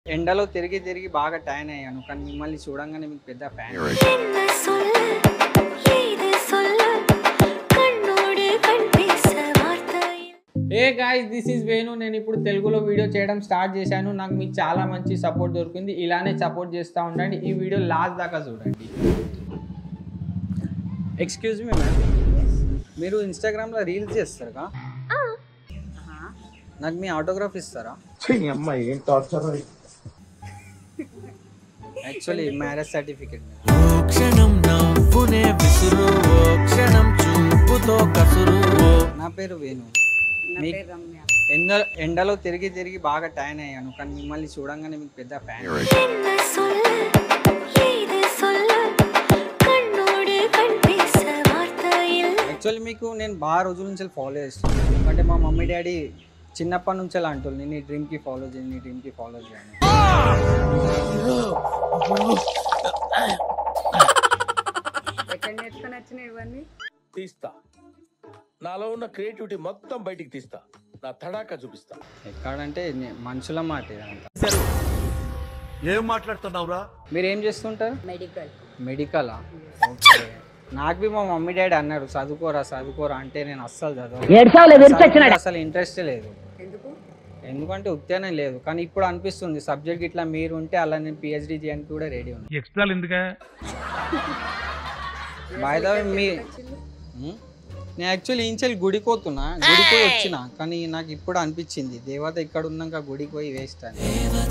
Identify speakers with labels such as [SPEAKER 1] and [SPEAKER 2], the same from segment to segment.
[SPEAKER 1] ఎండలో తిరిగి తిరిగి బాగా టైన్ అయ్యాను కానీ మిమ్మల్ని చూడంగానే మీకు పెద్ద ఫ్యాన్
[SPEAKER 2] என்ன சொல்ல ஏது சொல்ல கண்ணோடு கண் பேச வார்த்தை
[SPEAKER 3] hey guys this is Venu నేను ఇప్పుడు తెలుగులో వీడియో చేయడం స్టార్ట్ చేశాను నాకు మీకు చాలా మంచి సపోర్ట్ దొరికింది ఇలానే సపోర్ట్ చేస్తూ ఉండండి ఈ వీడియో లాస్ట్ దాకా చూడండి
[SPEAKER 1] ఎక్స్క్యూజ్ మీ మ్యామ్ మీరు ఇన్స్టాగ్రామ్లో రీల్స్ చేస్తారుగా నాకు మీ ఆటోగ్రాఫ్ ఇస్తారా
[SPEAKER 4] అమ్మాయి ఏం టార్చర్
[SPEAKER 1] యాక్చువల్లీ మ్యారేజ్ సర్టిఫికేట్
[SPEAKER 5] ఓ క్షణం నవ్వునే విసురు ఓ క్షణం చూపుతో కసురు ఓ
[SPEAKER 1] నా పేరు వేణు మీ ఎండ ఎండలో తిరిగి తిరిగి బాగా టైన్ అయ్యాను కానీ మిమ్మల్ని చూడంగానే మీకు పెద్ద ఫ్యాన్
[SPEAKER 2] என்ன சொல்ல ஏது சொல்ல கண்ணோடு கண் பேச வார்த்தையில்
[SPEAKER 1] యాక్చువల్లీ మీకు నేను బాగా రోజుల నుంచి ఫాలో చేస్తాను ఎందుకంటే మా మమ్మీ డాడీ చిన్నప్పటి నుంచి అలా అంటుంది నేను నీ డ్రీమ్కి ఫాలో చేయండి నీ డ్రీమ్కి ఫాలో చేయండి
[SPEAKER 6] ఎక్కడ నేర్చుకొని వచ్చినాయి ఇవన్నీ
[SPEAKER 4] తీస్తా నాలో ఉన్న క్రియేటివిటీ మొత్తం బయటికి తీస్తా నా తడాకా చూపిస్తా
[SPEAKER 1] ఎక్కడంటే నే- మనుషుల మాట ఇదంతా
[SPEAKER 7] ఏం మాట్లాడుతున్నావురా
[SPEAKER 1] మీరు ఏం చేస్తుంటారు
[SPEAKER 6] మెడికల్
[SPEAKER 1] మెడికలా ఓకే నాకు బి మా మమ్మీ డాడీ అన్నారు చదువుకోరా చదువుకోరా అంటే నేను అస్సలు చదువు అసలు ఇంట్రెస్ట్ లేదు
[SPEAKER 6] ఎందుకు
[SPEAKER 1] ఎందుకంటే ఉత్తేనే లేదు కానీ ఇప్పుడు అనిపిస్తుంది సబ్జెక్ట్ ఇట్లా మీరు ఉంటే అలా నేను పిహెచ్డి చేయడానికి కూడా రెడీ ఉంది
[SPEAKER 7] ఎక్స్ట్రాలు ఎందుకా
[SPEAKER 1] బాయ్దా మీ ఉం? నేను యాక్చువల్లీ ఇంచెల్ గుడికి పోతున్నా గుడికి పోయి వచ్చిన కానీ నాకు ఇప్పుడు అనిపించింది దేవత ఇక్కడ ఉన్నాక గుడికి పోయి వేస్ట్ అని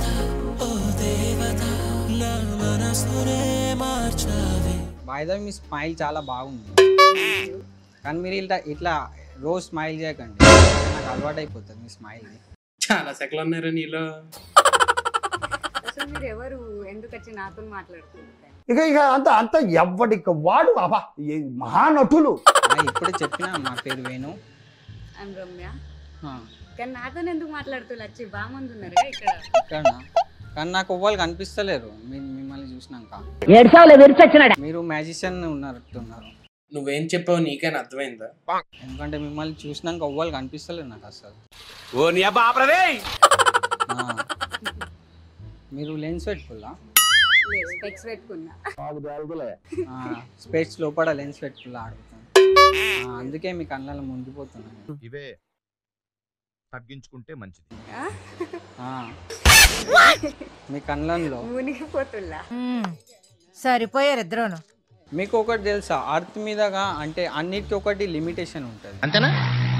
[SPEAKER 5] నా మనసునే మార్చావే
[SPEAKER 1] బాయ్దా మీ స్మైల్ చాలా బాగుంది కానీ మీరు ఇట్లా ఇట్లా రోజు స్మైల్ చేయకండి నాకు అలవాటు అయిపోతుంది మీ స్మైల్
[SPEAKER 3] చాలా సెకలు ఉన్నారు నీలో
[SPEAKER 6] అసలు మీరు ఎవరు ఎందుకు వచ్చి నాతో మాట్లాడుతున్నారు
[SPEAKER 8] ఇక ఇక అంత అంత ఎవ్వడికి వాడు అబ్బా ఈ మహానటులు
[SPEAKER 1] ఇప్పుడే చెప్పిన నా పేరు వేణు
[SPEAKER 6] అని రమ్య
[SPEAKER 1] ఆ,
[SPEAKER 6] కానీ నాతో ఎందుకు మాట్లాడుతున్నారు వచ్చి బాగుంది ఉన్నారుగా ఇక్కడ
[SPEAKER 1] ఇక్కడనా కానీ నాకు ఎవ్వరు కనిపిస్తలేరు మీ- మిమ్మల్ని చూసినాక మీరు మ్యాజిషియన్ ఉన్నట్టున్నారు
[SPEAKER 3] నువ్వేం చెప్పావు నీకైనా అర్థమైందా
[SPEAKER 1] ఎందుకంటే మిమ్మల్ని చూసినాక ఎవ్వరు కనిపిస్తలేరు నాకు అసలు
[SPEAKER 4] ఓ నీ అబ్బా ఆపరదే
[SPEAKER 1] ఆ. మీరు లెన్స్ పెట్టుకుల్లా
[SPEAKER 6] స్పెక్స్ పెట్టుకున్నా
[SPEAKER 1] స్పేస్ లోపల లెన్స్ పెట్టుకుల్లా అడుగుతాను ఆ, అందుకే మీ కళ్ళలో ముంగిపోతున్నాను
[SPEAKER 7] ఇవే తగ్గించుకుంటే మంచిది
[SPEAKER 1] ఆ. మీ కళ్ళల్లో
[SPEAKER 6] మునిగిపోతున్నా
[SPEAKER 9] సరిపోయారు ఇద్దరును
[SPEAKER 1] మీకు ఒకటి తెలుసా అర్త్ మీదగా అంటే అన్నిటికీ ఒకటి లిమిటేషన్ ఉంటుంది
[SPEAKER 7] అంతేనా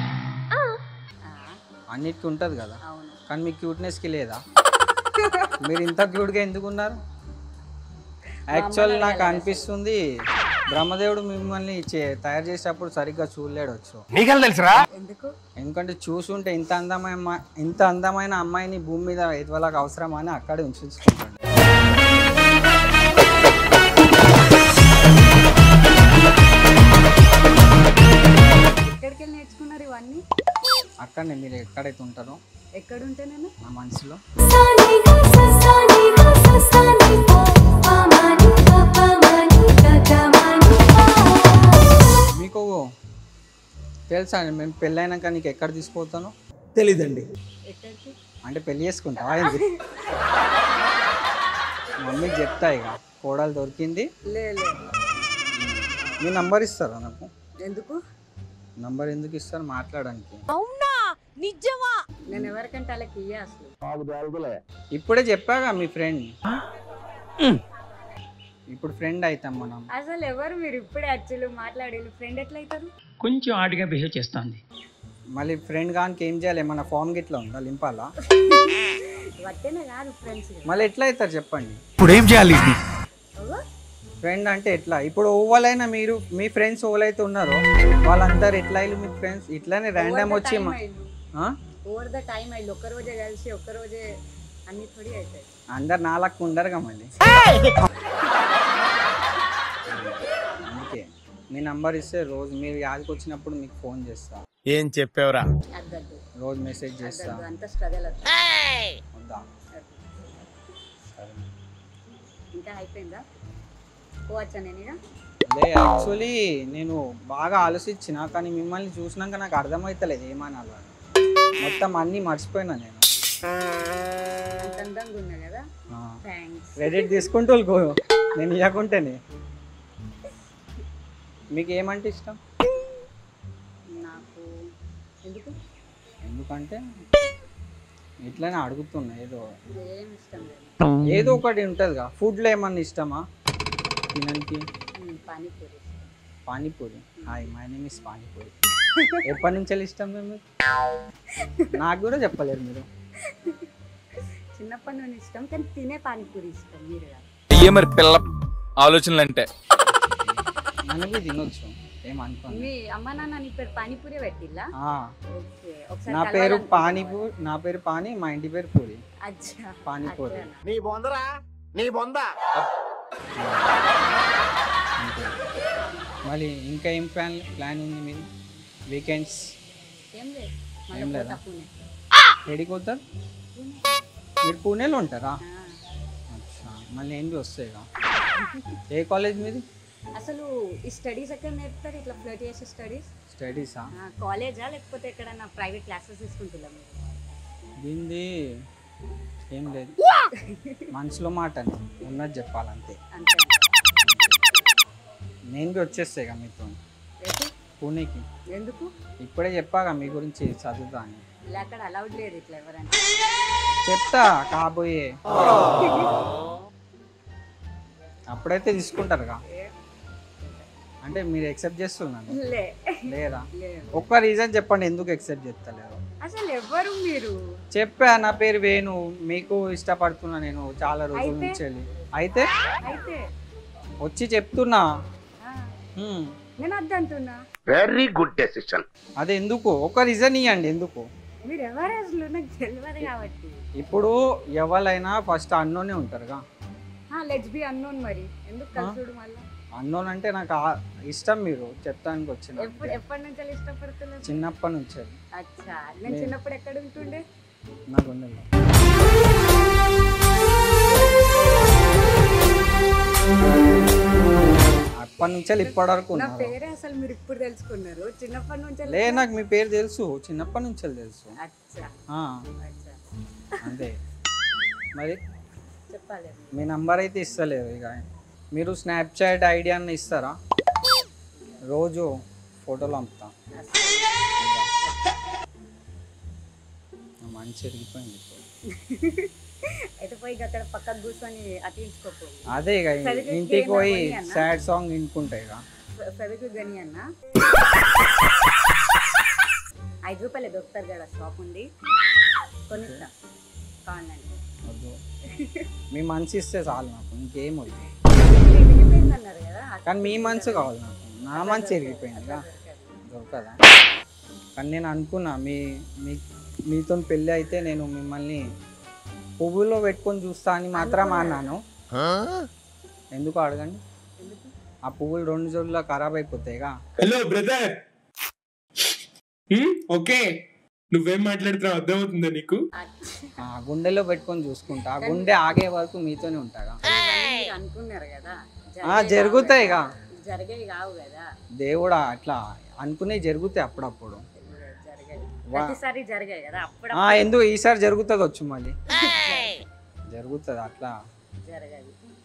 [SPEAKER 1] అన్నిటికీ ఉంటుంది కదా
[SPEAKER 6] అవును
[SPEAKER 1] కానీ మీ క్యూట్నెస్కి లేదా మీరు ఇంత క్యూట్గా ఎందుకున్నారు యాక్చువల్ నాకు అనిపిస్తుంది బ్రహ్మదేవుడు మిమ్మల్ని చే- తయారు చేసేటప్పుడు సరిగ్గా చూడలేడు వచ్చు
[SPEAKER 4] నీకెళ్ళ తెలుసురా
[SPEAKER 6] ఎందుకు
[SPEAKER 1] ఎందుకంటే చూసుంటే ఇంత అందమైన అమ్మాయి- ఇంత అందమైన అమ్మాయిని భూమి మీద ఎదువలకు అవసరమా అని అక్కడే ఉంచుకుంటాడు
[SPEAKER 6] ఎక్కడికి వెళ్ళి నేర్చుకున్నారు ఇవన్నీ
[SPEAKER 1] అక్కడనే మీరు ఎక్కడైతే ఉంటారో
[SPEAKER 6] ఎక్కడుంటే నేను
[SPEAKER 1] నా మనసులో
[SPEAKER 2] సాని గస సాని గస సాని పా మని ప మని గ మని పా
[SPEAKER 1] మీకు తెలుసా మేము పెళ్ళైనాక నీకు ఎక్కడ తీసుకుపోతాను
[SPEAKER 8] తెలీదండి
[SPEAKER 6] ఎక్కడికి
[SPEAKER 1] అంటే పెళ్లి చేసుకుంటావా ఏంది మమ్మీకి చెప్తా ఇక కోడలు దొరికింది
[SPEAKER 6] లే లే
[SPEAKER 1] మీ నంబర్ ఇస్తారా నాకు
[SPEAKER 6] ఎందుకు
[SPEAKER 1] నంబర్ ఎందుకు ఇస్తారు మాట్లాడడానికి
[SPEAKER 6] నేను ఎవరికంటే వాళ్ళకి ఇయ్యే అసలు
[SPEAKER 1] ఇప్పుడే చెప్పాగా మీ ఫ్రెండ్ ఇప్పుడు ఫ్రెండ్ అవుతాం మనం
[SPEAKER 6] అసలు ఎవరు మీరు ఇప్పుడే అచ్చులు మాట్లాడి ఫ్రెండ్ ఎట్లా అవుతారు
[SPEAKER 10] కొంచెం ఆడిగా బిహేవ్ చేస్తుంది
[SPEAKER 1] మళ్ళీ ఫ్రెండ్ కానికి ఏం చేయాలి ఏమన్నా ఫామ్ గిట్లా ఉందా లింపాలా
[SPEAKER 6] వట్టేనే కాదు ఫ్రెండ్స్
[SPEAKER 1] మళ్ళీ ఎట్లా అవుతారు చెప్పండి
[SPEAKER 4] ఇప్పుడు ఏం చేయాలి
[SPEAKER 1] ఫ్రెండ్ అంటే ఎట్లా ఇప్పుడు ఓవలైనా మీరు మీ ఫ్రెండ్స్ ఓవలైతే ఉన్నారో వాళ్ళందరూ ఎట్లా అయ్యారు మీ ఫ్రెండ్స్ ఇట్లానే ర్యాండమ్ వచ్చి మా- ఆ?
[SPEAKER 6] ఓవర్ ద టైం అయ్యి ఒక్క రోజే కలిసి ఒక్క రోజే అన్ని థోడి అవుతాయి
[SPEAKER 1] అందరు నాలకు ఉండరుగా మళ్ళీ అందుకే మీ నంబర్ ఇస్తే రోజు మీరు యాదకి వచ్చినప్పుడు మీకు ఫోన్ చేస్తా
[SPEAKER 4] ఏం చెప్పావురా
[SPEAKER 6] అద్దద్దు
[SPEAKER 1] రోజు మెసేజ్ చేస్తా
[SPEAKER 6] అద్దద్దు అంత స్ట్రగల్
[SPEAKER 1] వద్దా
[SPEAKER 6] ఇంకా అయిపోయిందా పోవచ్చా నేను ఇక
[SPEAKER 1] లే యాక్చువల్లీ నేను బాగా ఆలోచించిన కానీ మిమ్మల్ని చూసినాక నాకు అర్థమవుతలేదు ఏమనాలో అని. మొత్తం అన్నీ మర్చిపోయినా నేను
[SPEAKER 6] అంత అందంగా ఉన్నా కదా థ్యాంక్స్
[SPEAKER 1] క్రెడిట్ తీసుకుంటూ వెళ్ళిపో. నేను ఇవ్వకుంటేనే మీకు ఏమంటే ఇష్టం
[SPEAKER 6] నాకు ఎందుకు
[SPEAKER 1] ఎందుకంటే ఇట్లానే అడుగుతున్నా ఏదో
[SPEAKER 6] ఏం ఇష్టం లేదు
[SPEAKER 1] ఏదో ఒకటి ఉంటుందిగా ఫుడ్లో ఏమన్నా ఇష్టమా తినడానికి
[SPEAKER 6] ఉమ్, పానీపూరి ఇష్టం.
[SPEAKER 1] Pani puri hi my name is pani puri ఎప్పటి నుంచి వెళ్ళి ఇష్టం మేము నాకు కూడా చెప్పలేరు మీరు
[SPEAKER 6] చిన్నప్పటి నుండి ఇష్టం కానీ తినే పానీపూరి ఇష్టం మీరు కాదు
[SPEAKER 11] ఏ మరి పిల్ల ఆలోచనలు అంటే
[SPEAKER 1] మనకి తినొచ్చు ఏమనుకోండి
[SPEAKER 6] మీ అమ్మ నాన్న నీ పేరు పానీపూరి పెట్టిల్లా
[SPEAKER 1] ఆ,
[SPEAKER 6] ఓకే ఒకసారి
[SPEAKER 1] నా పేరు
[SPEAKER 6] కలవాలనుకుంటున్నావా?
[SPEAKER 1] పానీపూరి నా పేరు పానీ మా ఇంటి పేరు పూరి
[SPEAKER 6] అచ్చా
[SPEAKER 1] పానీపూరి
[SPEAKER 6] అట్లనా.
[SPEAKER 7] నీ బొందరా నీ బొందా
[SPEAKER 1] అంతే. మళ్ళీ ఇంకా ఏం ప్లాన్ ప్లాన్ ఉంది మీది వీకెండ్స్
[SPEAKER 6] ఏం లేదు
[SPEAKER 1] ఏం
[SPEAKER 6] మళ్ళీ
[SPEAKER 1] లేదా?
[SPEAKER 6] పోతా పూణే
[SPEAKER 1] ఎడికి పోతారు మీరు పూణేలో ఉంటారా
[SPEAKER 6] ఆ.
[SPEAKER 1] అచ్చా మళ్ళీ ఏంటి వస్తాయిగా ఏ కాలేజ్ మీది
[SPEAKER 6] అసలు ఈ స్టడీస్ ఎక్కడ నేర్పుతారు ఇట్లా ఫ్లర్ట్ చేసే స్టడీస్
[SPEAKER 1] స్టడీసా
[SPEAKER 6] కాలేజా లేకపోతే ఎక్కడన్నా ప్రైవేట్ క్లాసెస్ తీసుకుంటున్నాం మీరు
[SPEAKER 1] దీనిది ఏం లేదు మనసులో మాట అని ఉన్నది చెప్పాలంతే
[SPEAKER 6] అంతే
[SPEAKER 1] నేను బి వచ్చేస్తాయి కదా మీతో
[SPEAKER 6] ఎటు?
[SPEAKER 1] పూణేకి
[SPEAKER 6] ఎందుకు
[SPEAKER 1] ఇప్పుడే చెప్పాగా మీ గురించి చదువుతా అని
[SPEAKER 6] ఇలా అక్కడ అలౌడ్ లేదు ఇట్లా ఎవరైనా
[SPEAKER 1] చెప్తా కాబోయే అప్పుడైతే తీసుకుంటారుగా అంటే మీరు ఎక్సెప్ట్ చేస్తున్నాను
[SPEAKER 6] లే
[SPEAKER 1] లేదా
[SPEAKER 6] లేదు
[SPEAKER 1] ఒక్క రీజన్ చెప్పండి ఎందుకు ఎక్సెప్ట్ చేస్తలేరు
[SPEAKER 6] అసలు ఎవరు మీరు
[SPEAKER 1] చెప్పా నా పేరు వేణు మీకు ఇష్టపడుతున్నా నేను చాలా రోజుల
[SPEAKER 6] అయితే?
[SPEAKER 1] నుంచి వెళ్ళి. అయితే
[SPEAKER 6] అయితే
[SPEAKER 1] వచ్చి చెప్తున్నా
[SPEAKER 6] ఆ,
[SPEAKER 1] హ్మ్.
[SPEAKER 6] నేను అద్దంటున్నా
[SPEAKER 7] వెరీ గుడ్ డెసిషన్
[SPEAKER 1] అదే ఎందుకు ఒక రీజన్ ఇవ్వండి ఎందుకు
[SPEAKER 6] మీరు ఎవరు అసలు నాకు తెలియదు కాబట్టి
[SPEAKER 1] ఇప్పుడు ఎవరైనా ఫస్ట్ అన్నోనే ఉంటారుగా
[SPEAKER 6] లెట్స్ బి అన్నోన్ మరి ఎందుకు కలుసుడు మళ్ళీ
[SPEAKER 1] అన్నోన్ అంటే నాకు ఆ- ఇష్టం మీరు చెప్తానికి వచ్చిన
[SPEAKER 6] ఎప్పుడు ఎప్పటి నుంచి అలా ఇష్టపడుతున్నారు
[SPEAKER 1] చిన్నప్పటి నుంచి
[SPEAKER 6] అచ్చా నేను
[SPEAKER 1] నే-
[SPEAKER 6] చిన్నప్పుడు ఎక్కడ ఉంటుండే
[SPEAKER 1] నాకు ఉండదు అప్పటి నుంచి ఇప్పటి వరకు
[SPEAKER 6] నా
[SPEAKER 1] ఉన్నారు
[SPEAKER 6] పేరే అసలు మీరు ఇప్పుడు తెలుసుకున్నారు చిన్నప్పటి నుంచి
[SPEAKER 1] లే నాకు మీ పేరు తెలుసు చిన్నప్పటి నుంచి తెలుసు
[SPEAKER 6] అచ్చా
[SPEAKER 1] ఆ,
[SPEAKER 6] అచ్చా
[SPEAKER 1] అంతే మరి
[SPEAKER 6] చెప్పాలి
[SPEAKER 1] మీ నంబర్ అయితే ఇస్తలేరు ఇక మీరు స్నాప్చాట్ ఐడి అన్న ఇస్తారా రోజు ఫోటోలు పంపుతా మంచి ఎరిగిపోయింది ఇప్పుడు.
[SPEAKER 6] అయితే పోయి ఇక అక్కడ పక్కకు కూర్చొని అతికించుకోపో
[SPEAKER 1] అదే ఇక
[SPEAKER 6] Celebrate
[SPEAKER 1] ఇంటికి
[SPEAKER 6] చేయనా
[SPEAKER 1] పోయి
[SPEAKER 6] పోయి అన్న?
[SPEAKER 1] సాడ్ సాంగ్ వినుకుంటాయి ఇక
[SPEAKER 6] ఫెవిక్ గని అన్న ఐదు రూపాయలు దొరుకుతారు కదా షాప్ ఉంది కొనిస్తా కావాలంటే
[SPEAKER 1] వద్దు మీ మనసు ఇస్తే చాలు నాకు ఇంకేం వద్దు
[SPEAKER 6] ఎదిగిపోయింది అన్నారు కదా
[SPEAKER 1] కానీ మీ మనసు కావాలి నాకు నా మనసు ఎరిగిపోయింది ఇక దొరకదా కానీ నేను అనుకున్నా మీ మీ మీతో పెళ్ళి అయితే నేను మిమ్మల్ని పువ్వుల్లో పెట్టుకొని చూస్తా అని మాత్రం అన్నాను ఎందుకు అడగండి ఆ పువ్వులు రెండు రోజుల్లో ఖరాబ్ అయిపోతాయిగా
[SPEAKER 12] హలో బ్రదర్ ఓకే నువ్వేం మాట్లాడుతున్నావు అర్థమవుతుందా నీకు
[SPEAKER 1] ఆ గుండెలో పెట్టుకొని చూసుకుంటా ఆ గుండె ఆగే వరకు మీతోనే ఉంటాగా
[SPEAKER 6] మీరు అనుకున్నారు కదా
[SPEAKER 1] ఆ, జరుగుతాయి ఇక.
[SPEAKER 6] జరిగాయి కావు కదా
[SPEAKER 1] దేవుడా అట్లా అనుకునే జరుగుతాయి అప్పుడప్పుడు
[SPEAKER 6] జరిగాయి
[SPEAKER 1] వా-
[SPEAKER 6] ప్రతిసారి జరిగాయి కదా అప్పుడు
[SPEAKER 1] ఆ, ఎందుకు ఈసారి జరుగుతుంది వచ్చు మళ్ళీ జరుగుతుంది అట్లా
[SPEAKER 6] జరగాలి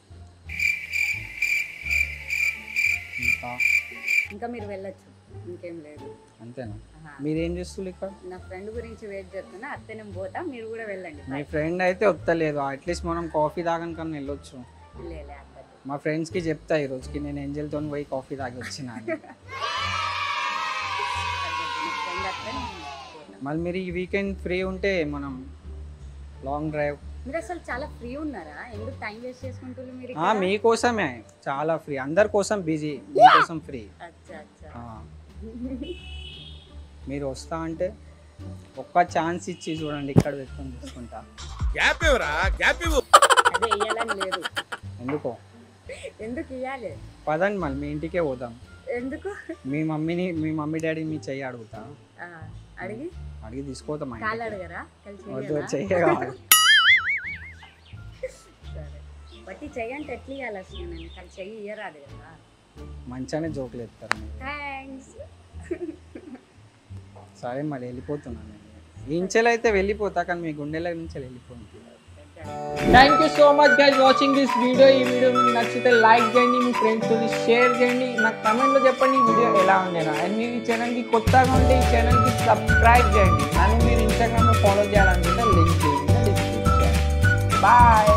[SPEAKER 1] ఇంకా
[SPEAKER 6] ఇంకా మీరు వెళ్ళొచ్చు ఇంకేం లేదు
[SPEAKER 1] అంతేనా
[SPEAKER 6] ఆహా.
[SPEAKER 1] మీరేం చేస్తున్నారు ఇక్కడ
[SPEAKER 6] నా ఫ్రెండ్ గురించి వెయిట్ చేస్తున్నా అత్తే నేను పోతా మీరు కూడా వెళ్ళండి
[SPEAKER 1] మీ ఫ్రెండ్ అయితే వస్తలేదు అట్లీస్ట్ మనం కాఫీ తాగనికన్నా వెళ్ళొచ్చు
[SPEAKER 6] లేలే అత్తది
[SPEAKER 1] మా ఫ్రెండ్స్కి చెప్తా ఈ రోజుకి నేను ఏంజల్తో పోయి కాఫీ తాగి వచ్చిన అని.
[SPEAKER 6] ఫ్రెండ్ అత్తే నేను పోతా.
[SPEAKER 1] మళ్ళీ మీరు ఈ వీకెండ్ ఫ్రీ ఉంటే మనం లాంగ్ డ్రైవ్
[SPEAKER 6] మీరు అసలు చాలా ఫ్రీ ఉన్నారా ఎందుకు టైం వేస్ట్ చేసుకుంటున్నారు మీరు
[SPEAKER 1] ఆ,
[SPEAKER 6] ఇక్కడ?
[SPEAKER 1] మీకోసమే చాలా ఫ్రీ అందరి కోసం బిజీ మీకోసం ఫ్రీ
[SPEAKER 6] అచ్చా అచ్చా
[SPEAKER 1] ఆ. మీరు వస్తా అంటే ఒక్క ఛాన్స్ ఇచ్చి చూడండి ఇక్కడ పెట్టుకొని చూసుకుంటా
[SPEAKER 11] గ్యాప్ ఇవ్వరా గ్యాప్ ఇవ్వు
[SPEAKER 6] అదే ఇయ్యాలని లేదు
[SPEAKER 1] ఎందుకో
[SPEAKER 6] ఎందుకు ఇయ్యాలి
[SPEAKER 1] పదండి మళ్ళీ మీ ఇంటికే పోదాం
[SPEAKER 6] ఎందుకు
[SPEAKER 1] మీ మమ్మీని మీ మమ్మీ డాడీ మీ చెయ్యి అడుగుతా
[SPEAKER 6] ఆ, అడిగి
[SPEAKER 1] అడిగి తీసుకోతాం మా
[SPEAKER 6] కాళ్ళు
[SPEAKER 1] ఇంటికి.
[SPEAKER 6] అడగరా కలిసి
[SPEAKER 1] వద్దు
[SPEAKER 6] ఇయ్యాలా?
[SPEAKER 1] చెయ్యి కావాలి
[SPEAKER 6] సరే బట్టి చెయ్యి అంటే ఎట్లా ఇవ్వాలి అసలు నేను కలిసి చెయ్యి ఇయ్యరాదు కదా
[SPEAKER 1] మంచిగానే జోకులు చెప్తారు మీరు
[SPEAKER 6] థ్యాంక్స్
[SPEAKER 1] సరే మళ్ళీ వెళ్ళిపోతున్నాను నేను ఇంచెలు అయితే వెళ్ళిపోతా కానీ మీ గుండెల నుంచి వెళ్ళిపోయింది
[SPEAKER 3] thank you so much guys watching this video ఈ వీడియో మీకు నచ్చితే లైక్ చేయండి మీ ఫ్రెండ్స్ తో షేర్ చేయండి నాకు కమెంట్లో చెప్పండి ఈ వీడియో ఎలా ఉండేనా అండ్ మీరు ఈ ఛానల్కి కొత్తగా ఉంటే ఈ ఛానల్కి సబ్స్క్రైబ్ చేయండి నన్ను మీరు ఇన్స్టాగ్రామ్లో ఫాలో చేయాలనుకుంటే లింక్ చేయండి డిస్క్రిప్షన్ బాయ్